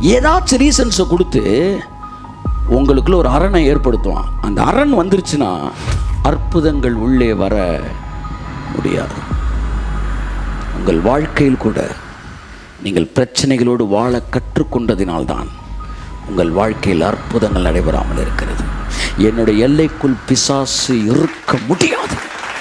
ஏதாச்சும் ரீசன்ஸை கொடுத்து உங்களுக்குள்ள ஒரு அரணை ஏற்படுத்துவான் அந்த அரண் வந்துருச்சுன்னா அற்புதங்கள் உள்ளே வர முடியாது உங்கள் வாழ்க்கையில் கூட நீங்கள் பிரச்சனைகளோடு வாழ கற்றுக்கொண்டதினால்தான் உங்கள் வாழ்க்கையில் அற்புதங்கள் நடைபெறாமல் இருக்கிறது என்னுடைய எல்லைக்குள் பிசாசு இருக்க முடியாது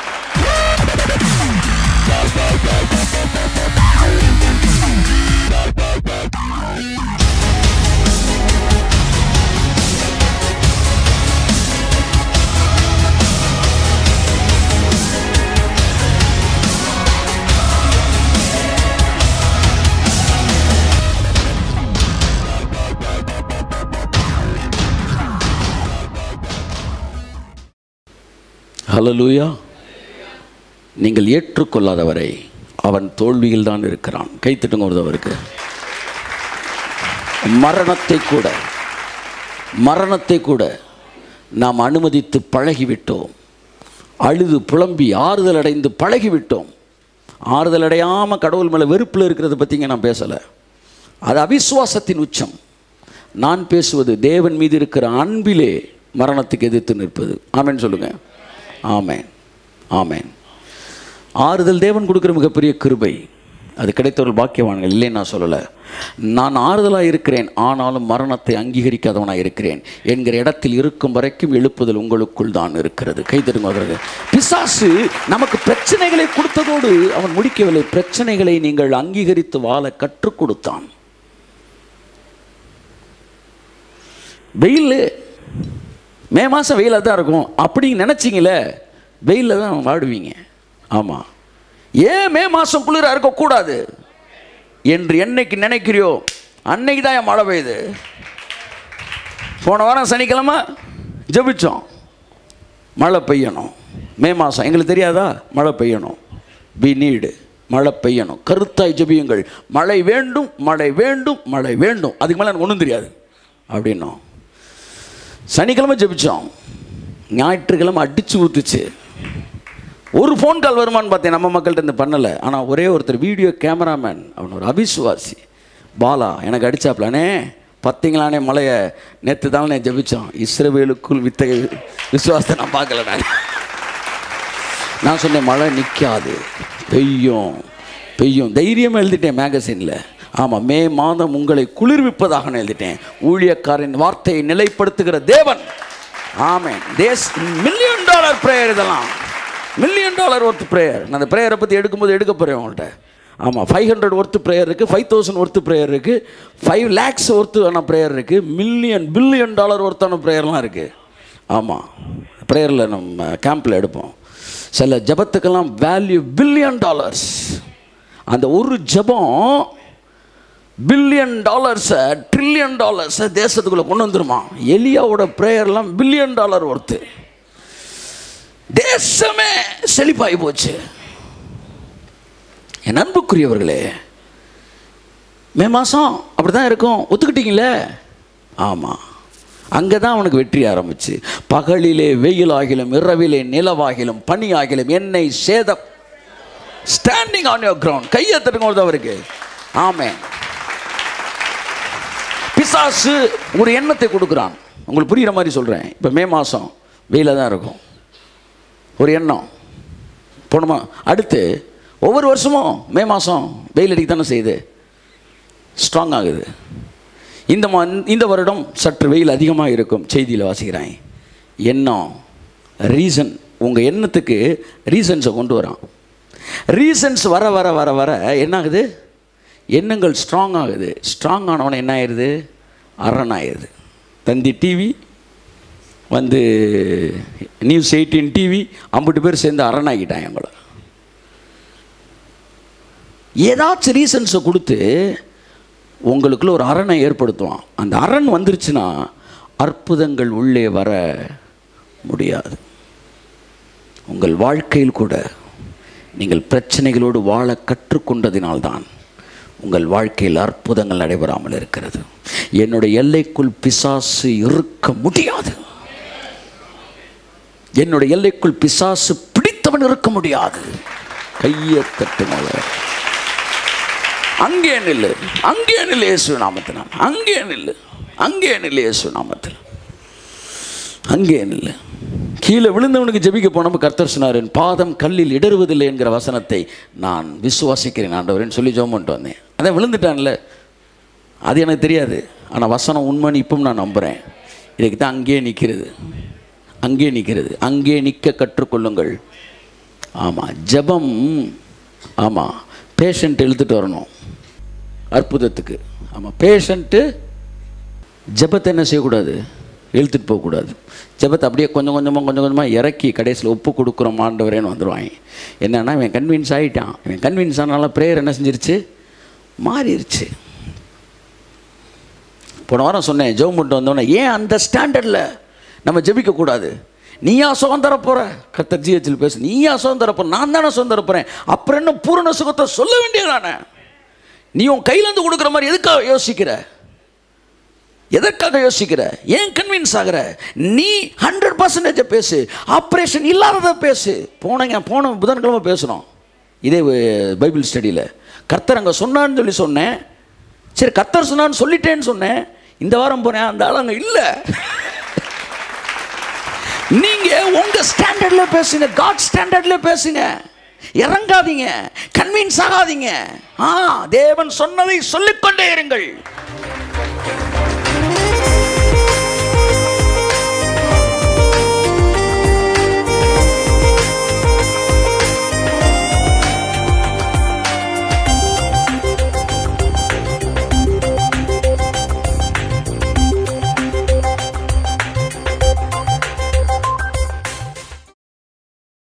ஹலலூயா நீங்கள் ஏற்றுக்கொள்ளாதவரை அவன் தோல்வியில் தான் இருக்கிறான் கைத்தட்டுங்க ஒருத்தவருக்கு மரணத்தை கூட மரணத்தை கூட நாம் அனுமதித்து பழகிவிட்டோம் அழுது புலம்பி ஆறுதல் அடைந்து பழகிவிட்டோம் ஆறுதல் அடையாமல் கடவுள் மேலே வெறுப்பில் இருக்கிறத பற்றிங்க நான் பேசலை அது அவிசுவாசத்தின் உச்சம் நான் பேசுவது தேவன் மீது இருக்கிற அன்பிலே மரணத்துக்கு எதிர்த்து நிற்பது ஆமென் சொல்லுங்கள் ஆமென் ஆமென் ஆறுதல் தேவன் கொடுக்குற மிகப்பெரிய கிருபை அது கிடைத்தவர்கள் பாக்கியவான்கள் இல்லைன்னு நான் சொல்லலை நான் ஆறுதலாக இருக்கிறேன் ஆனாலும் மரணத்தை அங்கீகரிக்காதவனாக இருக்கிறேன் என்கிற இடத்தில் இருக்கும் வரைக்கும் எழுப்புதல் உங்களுக்குள் தான் இருக்கிறது கைதருங்க பிசாசு நமக்கு பிரச்சனைகளை கொடுத்ததோடு அவன் முடிக்கவில்லை பிரச்சனைகளை நீங்கள் அங்கீகரித்து வாழ கற்றுக் கொடுத்தான் வெயில் மே மாதம் வெயிலாக தான் இருக்கும் அப்படின்னு நினச்சிங்களே வெயிலில் தான் வாடுவீங்க ஆமாம் ஏன் மே மாதம் குளிராக இருக்கக்கூடாது என்று என்னைக்கு நினைக்கிறியோ அன்னைக்கு தான் என் மழை பெய்யுது போன வாரம் சனிக்கிழமை ஜெபிச்சோம் மழை பெய்யணும் மே மாதம் எங்களுக்கு தெரியாதா மழை பெய்யணும் பி நீடு மழை பெய்யணும் கருத்தாய் ஜெபியுங்கள் மழை வேண்டும் மழை வேண்டும் மழை வேண்டும் அதுக்கு மேலே எனக்கு ஒன்றும் தெரியாது அப்படின்னோம் சனிக்கிழமை ஜெபிச்சோம் ஞாயிற்றுக்கிழமை அடிச்சு ஊத்துச்சு ஒரு ஃபோன் கால் வருமான்னு பார்த்தேன் நம்ம மக்கள்கிட்ட இருந்து பண்ணலை ஆனால் ஒரே ஒருத்தர் வீடியோ கேமராமேன் அவன் ஒரு அவிசுவாசி பாலா எனக்கு அடிச்சாப்லானே பார்த்தீங்களானே மலையை நேற்று தான் நான் ஜெபிச்சோம் இஸ்ரவேலுக்குள் வித்தகை விசுவாசத்தை நான் பார்க்கல நான் நான் சொன்னேன் மழை நிற்காது பெய்யும் பெய்யும் தைரியமாக எழுதிட்டேன் மேகசினில் ஆமாம் மே மாதம் உங்களை குளிர்விப்பதாக நான் எழுதிட்டேன் ஊழியக்காரன் வார்த்தையை நிலைப்படுத்துகிற தேவன் amen these million dollar prayer இதெல்லாம் மில்லியன் டாலர் ஒர்த் ப்ரேயர் நான் அந்த ப்ரேயரை பற்றி எடுக்கும்போது எடுக்க போகிறேன் உங்கள்கிட்ட ஆமாம் ஃபைவ் ஹண்ட்ரட் ஒர்த்து ப்ரேயர் இருக்குது ஃபைவ் தௌசண்ட் ஒர்த்து ப்ரேயர் இருக்குது ஃபைவ் லேக்ஸ் ஒர்த்தான ப்ரேயர் இருக்குது மில்லியன் பில்லியன் டாலர் ஒர்த்தான ப்ரேயர்லாம் இருக்குது ஆமாம் ப்ரேயரில் நம்ம கேம்பில் எடுப்போம் சில ஜபத்துக்கெல்லாம் வேல்யூ பில்லியன் டாலர்ஸ் அந்த ஒரு ஜபம் பில்லியன் டாலர்ஸை ட்ரில்லியன் டாலர்ஸை தேசத்துக்குள்ளே கொண்டு வந்துருமா எலியாவோட ப்ரேயர்லாம் பில்லியன் டாலர் ஒர்த்து தேசமே செழிப்பாகி போச்சு என் அன்புக்குரியவர்களே மே மாதம் அப்படி தான் இருக்கும் ஒத்துக்கிட்டீங்களே ஆமாம் அங்கே தான் அவனுக்கு வெற்றி ஆரம்பிச்சு பகலிலே வெயிலாகிலும் இரவிலே நிலவாகிலும் பனி ஆகிலும் என்னை சேதம் ஸ்டாண்டிங் ஆன் யோர் கிரவுண்ட் கையை தட்டுங்க அவருக்கு ஆமென் பிசாசு ஒரு எண்ணத்தை கொடுக்குறான் உங்களுக்கு புரிகிற மாதிரி சொல்கிறேன் இப்போ மே மாதம் வெயிலாக தான் இருக்கும் ஒரு எண்ணம் போணுமா அடுத்து ஒவ்வொரு வருஷமும் மே மாதம் வெயில் அடிக்க தானே செய்யுது ஸ்ட்ராங் ஆகுது இந்த மா இந்த வருடம் சற்று வெயில் அதிகமாக இருக்கும் செய்தியில் வாசிக்கிறேன் எண்ணம் ரீசன் உங்கள் எண்ணத்துக்கு ரீசன்ஸை கொண்டு வரான் ரீசன்ஸ் வர வர வர வர என்ன ஆகுது எண்ணங்கள் ஸ்ட்ராங் ஆகுது ஸ்ட்ராங் ஆனவன என்ன ஆயிடுது அரண் ஆயிடுது தந்தி டிவி வந்து நியூஸ் எயிட்டீன் டிவி ஐம்பது பேர் சேர்ந்து அரணாக்கிட்டாங்க எங்களை ஏதாச்சும் ரீசன்ஸை கொடுத்து உங்களுக்குள்ள ஒரு அரணை ஏற்படுத்துவான் அந்த அரண் வந்துருச்சுன்னா அற்புதங்கள் உள்ளே வர முடியாது உங்கள் வாழ்க்கையில் கூட நீங்கள் பிரச்சனைகளோடு வாழ கற்றுக்கொண்டதினால்தான் உங்கள் வாழ்க்கையில் அற்புதங்கள் நடைபெறாமல் இருக்கிறது என்னுடைய எல்லைக்குள் பிசாசு இருக்க முடியாது என்னுடைய எல்லைக்குள் பிசாசு பிடித்தவன் இருக்க முடியாது கையை தட்டுங்கள அங்கே நில்லு அங்கே நில்லு இயேசு நாமத்தினால் அங்கே நில்லு அங்கே நில்லு இயேசு நாமத்தில் அங்கே நில்லு கீழே விழுந்தவனுக்கு ஜெபிக்க போனப்ப கர்த்தர் சொன்னார் என் பாதம் கல்லில் இடறுவதில்லை என்கிற வசனத்தை நான் விசுவாசிக்கிறேன் ஆண்டவரேன்னு சொல்லி ஜெபம் பண்ணிட்டு வந்தேன் அதான் விழுந்துட்டான்ல அது எனக்கு தெரியாது ஆனால் வசனம் உண்மைன்னு இப்பவும் நான் நம்புகிறேன் இதுக்கு தான் அங்கேயே நிற்கிறது அங்கே நிற்கிறது அங்கே நிற்க கற்றுக்கொள்ளுங்கள் ஆமாம் ஜெபம் ஆமாம் பேஷண்ட் இழுத்துட்டு வரணும் அற்புதத்துக்கு ஆமாம் பேஷண்ட்டு ஜெபத்தை என்ன செய்யக்கூடாது இழுத்துட்டு போகக்கூடாது ஜெபத்தை அப்படியே கொஞ்சம் கொஞ்சமாக கொஞ்சம் கொஞ்சமாக இறக்கி கடைசியில் ஒப்பு கொடுக்குறோம் ஆண்டவரேன்னு வந்துடுவாங்க என்னன்னா இவன் கன்வின்ஸ் ஆகிட்டான் இவன் கன்வின்ஸ் ஆனால ப்ரேயர் என்ன செஞ்சிருச்சு மாறிடுச்சு போன வாரம் சொன்னேன் ஜெபம் பண்ணிட்டு வந்தோடனே ஏன் அந்த ஸ்டாண்டர்டில் நம்ம ஜெபிக்கக்கூடாது நீயா சுகம் தரப்போற கர்த்தர் ஜிஹெச்சில் பேசு நீயா சுகம் தரப்போற நான் தானே சுகம் தரப்போறேன் அப்புறம் என்ன பூரண சுகத்தை சொல்ல வேண்டியதானே நீ உன் கையிலேருந்து கொடுக்குற மாதிரி எதுக்காக யோசிக்கிற எதற்காக யோசிக்கிற ஏன் கன்வின்ஸ் ஆகிற நீ ஹண்ட்ரட் பர்சன்டேஜை பேசு ஆப்ரேஷன் இல்லாததை பேசு போனங்க போன புதன்கிழமை பேசுகிறோம் இதே அஹ், பைபிள் ஸ்டடியில் கர்த்தர் அங்கே சொன்னான்னு சொல்லி சொன்னேன் சரி கர்த்தர் சொன்னான்னு சொல்லிட்டேன்னு சொன்னேன் இந்த வாரம் போனேன் அந்த ஆள் அங்கே இல்லை நீங்க உங்க ஸ்டாண்டர்ட்ல பேசுங்க காட் ஸ்டாண்டர்ட்ல பேசுங்க இறங்காதீங்க கன்வின்ஸ் ஆகாதீங்க ஆ தேவன் சொன்னதை சொல்லிக்கொண்டே இருங்கள்